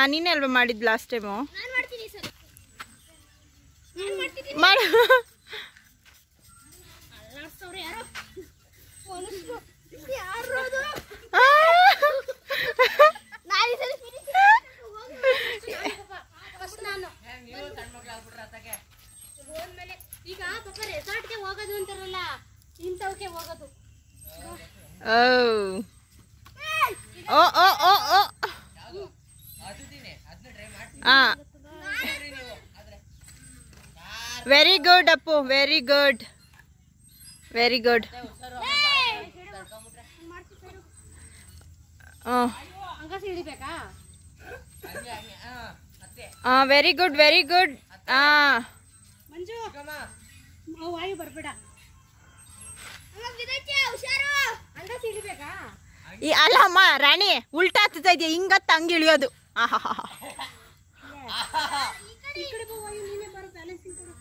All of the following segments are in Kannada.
ನೀನೇ ಅಲ್ವಾ ಮಾಡಿದ್ ಲಾಸ್ಟ್ ಟೈಮು ನಾನು ಮಾಡ್ತೀನಿ ಈ ಸಲ ನಾನು ಮಾಡ್ತಿದ್ದೀನಿ ಮಾಡು ಅಲ್ಲಾಡ್ಸವ್ರೆ ಯಾರೋ ಮನುಷ್ಯರು ಯಾರು ಅದು ಆ! ನಾನು ಈ ಸಲ ಫಸ್ಟ್ ನಾನು ಹೋದ್ಮೇಲೆ ಈಗ ಪಾಪ ರೆಸಾರ್ಟ್ಗೆ ಹೋಗೋದು ಅಂತಾರಲ್ಲ ಇಂಥವಕ್ಕೆ ಹೋಗೋದು ಓ ಓ ಓ ಓ ಓ ಹಾ very good Appu very good very good ಹಂಗ ಸಿಡಿಬೇಕಾ ವೆರಿ ಗುಡ್ ವೆರಿ ಗುಡ್ ಹಾ ಮಂಜು ಅವ್ ವಾಯು ಬರ್ಬೇಡ ಹುಷಾರು ಹಂಗ ಸಿಡಿಬೇಕಾ ಈ ಅಲ್ಲ ಅಮ್ಮ ರಾಣಿ ಉಲ್ಟಾ ಹತ್ತುತ್ತಾ ಇದೆಯಾ ಹಿಂಗತ್ತ ಹಂಗೆ ಇಳಿಯೋದು ಆಹಾಹಾಹಾ. ಈ ಕಡೆ ಬಾ ವಾಯು ನೀನೇ ಬರೋ ಬ್ಯಾಲೆನ್ಸಿಂಗ್ ಕೊಡು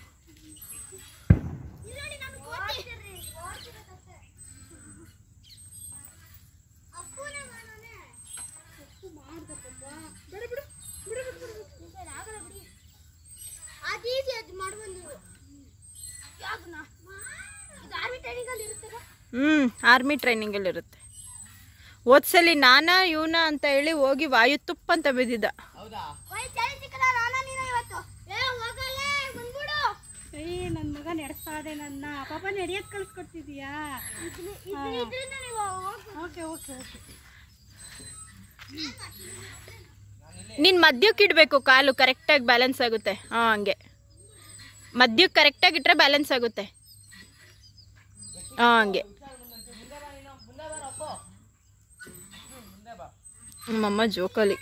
ಹ್ಮ್ ಆರ್ಮಿ ಟ್ರೈನಿಂಗಲ್ಲಿ ಇರುತ್ತೆ ಓದ್ಸಲಿ ನಾನಾ ಇವನ ಅಂತ ಹೇಳಿ ಹೋಗಿ ವಾಯು ತುಪ್ಪ ಅಂತ ಬಿದ್ದಿದ್ದ ಏ ನನ್ನ ಮಗ ನಡೆಸ್ತಾ ಇದೆ ನನ್ನ ಪಾಪ ನಡೆಯೋದ್ ಕಲ್ಸ್ಕೊಡ್ತಿದೀಯಾ ಓಕೆ ಓಕೆ ಓಕೆ ನೀನ್ ಮದ್ಯಕ್ಕೆ ಇಡ್ಬೇಕು ಕಾಲು ಕರೆಕ್ಟಾಗಿ ಬ್ಯಾಲೆನ್ಸ್ ಆಗುತ್ತೆ ಹಾ ಹಂಗೆ ಮದ್ಯಕ್ಕೆ ಕರೆಕ್ಟಾಗಿ ಇಟ್ರೆ ಬ್ಯಾಲೆನ್ಸ್ ಆಗುತ್ತೆ ಹಾ ಹಂಗೆ ನಮ್ಮಮ್ಮ ಜೋಕಲಿ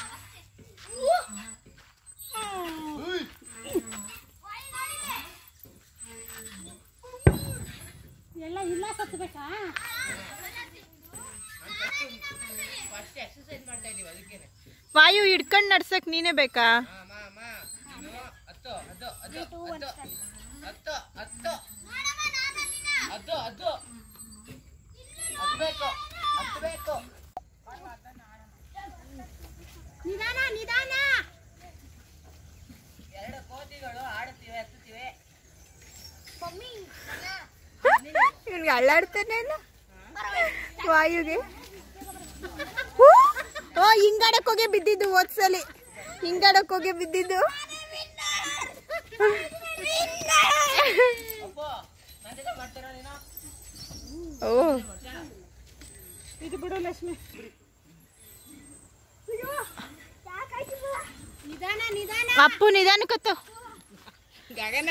ಎಲ್ಲ ಇಲ್ಲ ಸತ್ಬೇಕಾ ವಾಯು ಹಿಡ್ಕೊಂಡು ನಡ್ಸಕ್ ನೀನೇ ಬೇಕಾ ನಿಧಾನ ನಿಧಾನ ಇವ್ನಿಗೆ ಅಳ್ಳಾಡ್ತಾನೆ ವಾಯುಗೆ ಓ ಹಿಂಗಾಡಕ್ ಹೋಗಿ ಬಿದ್ದಿದ್ದು ಓದ್ಸಲಿ ಹಿಂಗಾಡಕ್ ಹೋಗಿ ಬಿದ್ದಿದ್ದು ಓ ಇದು ಬಿಡು ಲಕ್ಷ್ಮಿ ನಿಧಾನ ನಿಧಾನ ಅಪ್ಪು ನಿಧಾನಕ್ಕತ್ತು ಗಗನ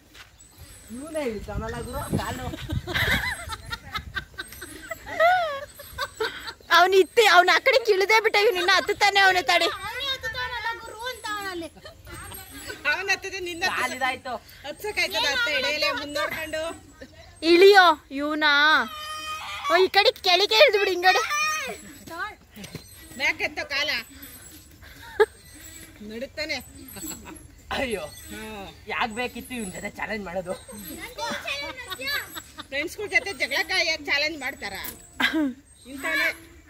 ಅವನು ಇತ್ತಿ ಅವ್ನ ಆ ಕಡೆ ಕಿಳಿದೇ ಬಿಟ್ಟ ಇವ್ನು ಇನ್ನ ಹತ್ತುತ್ತಾನೆ ಅವನು ತಡಿ ಅವನೇ ಹತ್ತುತ್ತಾನಲ್ಲ ಗುರು ಅಂತ ಅವನಲ್ಲಿ ಅವನ ಹತ್ತದೆ ನಿನ್ನ ಹತ್ಸಕ್ಕಾಯ್ತದ ಅತ್ತ ಎಡೆಯಲೆ ಮುಂದೋಡ್ಕೊಂಡು ಇಳಿಯೋ ಇವನಾ ಓ ಈ ಕಡೆ ಕೆಳಗೆ ಇಳಿದು ಬಿಡು ಹಿಂಗಡೆ ಮ್ಯಾಕೆತ್ತ ಕಾಲ ನಡುತ್ತಾನೆ ಅಯ್ಯೋ ಹ್ಮ್ ಯಾಕ್ ಬೇಕಿತ್ತು ಇವನ್ ಜೊತೆ ಚಾಲೆಂಜ್ ಮಾಡೋದು ಫ್ರೆಂಡ್ಸ್ಗಳ ಜೊತೆ ಜಗಳಕ್ಕ ಯಾಕೆ ಚಾಲೆಂಜ್ ಮಾಡ್ತಾರ ಇಂಥವೇ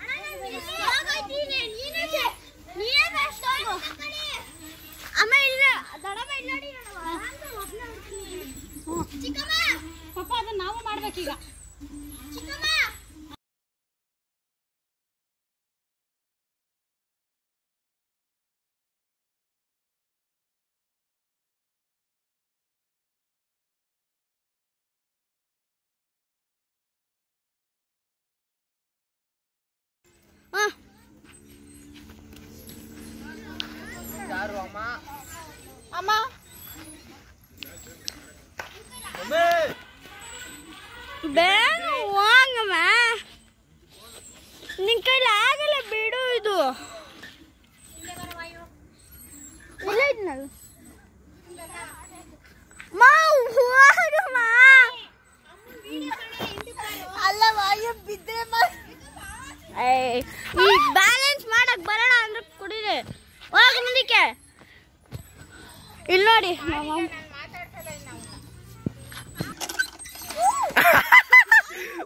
ಅಮ್ಮ ಇಲ್ಲ ದಡವ ಇಲ್ಲ ಪಾಪ ಅದನ್ನ ನಾವು ಮಾಡ್ಬೇಕೀಗ ಯಾರು ಅಮ್ಮ ಅಮ್ಮ ಬೇಗ ಹೋಗಮ್ಮ ನಿನ್ ಕೈಲಿ ಆಗಲ್ಲ ಬಿಡು ಇದು ಇಲ್ಲ ಇದ್ನದು ಮಾ ಹೋಗಮ್ಮ ಅಲ್ಲ ವಾಯು ಬಿದ್ರೆ ಈ ಬ್ಯಾಲೆನ್ಸ್ ಮಾಡಕ್ ಬರೋಣ ಅಂದ್ರೆ ಕುಡಿದೆ ಹೋಗ ಮುಂದಕ್ಕೆ ಇಲ್ಲಿ ನೋಡಿ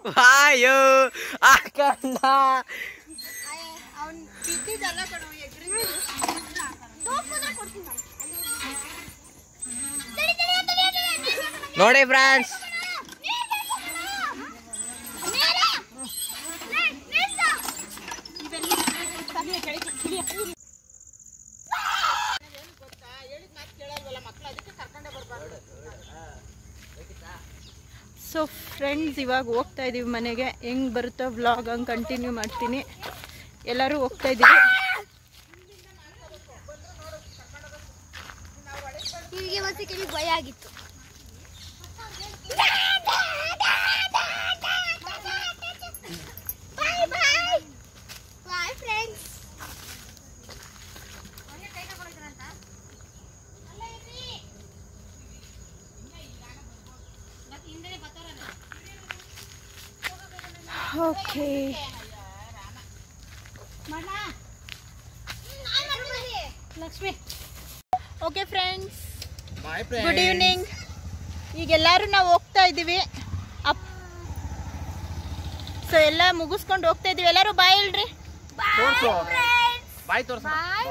ವಾಯು ಆಕಂದ ಅವ್ನ್ ಬಿದ್ದಿದ್ದಲ್ಲ ಕಣೋ ಎಗ್ರಿ ನೋಡಿ ಫ್ರಾನ್ಸ್ ಗೊತ್ತಾ ಹೇಳಿದ ಮಾತು ಕೇಳಲ್ವಲ್ಲ ಮಕ್ಳು ಅದಕ್ಕೆ ಕರ್ಕೊಂಡೇ ಬರ್ಬಾರ್ದು ಸೊ ಫ್ರೆಂಡ್ಸ್ ಇವಾಗ ಹೋಗ್ತಾ ಇದೀವಿ ಮನೆಗೆ ಹೆಂಗ್ ಬರುತ್ತೋ ವ್ಲಾಗ್ ಹಂಗೆ ಕಂಟಿನ್ಯೂ ಮಾಡ್ತೀನಿ ಎಲ್ಲರೂ ಹೋಗ್ತಾ ಇದ್ದೀವಿ ನಿಮಗೆ ಮತ್ತೆ ಕೇಳಿ ಭಯ ಆಗಿತ್ತು bye friends okay Lakshmi okay friends good evening ಈಗ ಎಲ್ಲರೂ ನಾವು ಹೋಗ್ತಾ ಇದ್ದೀವಿ ಅಪ್ ಸೊ ಎಲ್ಲ ಮುಗಿಸ್ಕೊಂಡು ಹೋಗ್ತಾ ಇದೀವಿ ಎಲ್ಲರೂ ಬಾಯ್ ಹೇಳ್ರಿ ತೋರ್ಸು ಬಾಯ್ ತೋರ್ಸ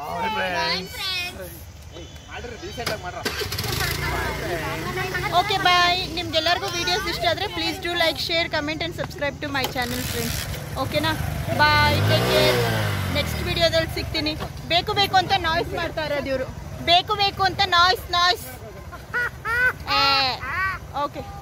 ಓಕೆ ಬಾಯ್ ನಿಮ್ಗೆಲ್ಲರಿಗೂ ವಿಡಿಯೋಸ್ ಇಷ್ಟ ಆದರೆ please do like share comment and subscribe to my channel friends ಓಕೆನಾ ಬಾಯ್ ಟೇಕ್ ಕೇರ್ ನೆಕ್ಸ್ಟ್ ವಿಡಿಯೋದಲ್ಲಿ ಸಿಗ್ತೀನಿ ಬೇಕು ಬೇಕು ಅಂತ ನಾಯ್ಸ್ ಮಾಡ್ತಾ ಇರೋದು ಇವರು ಬೇಕು ಬೇಕು ಅಂತ ನಾಯ್ಸ್ ನಾಯ್ಸ್ ಓಕೆ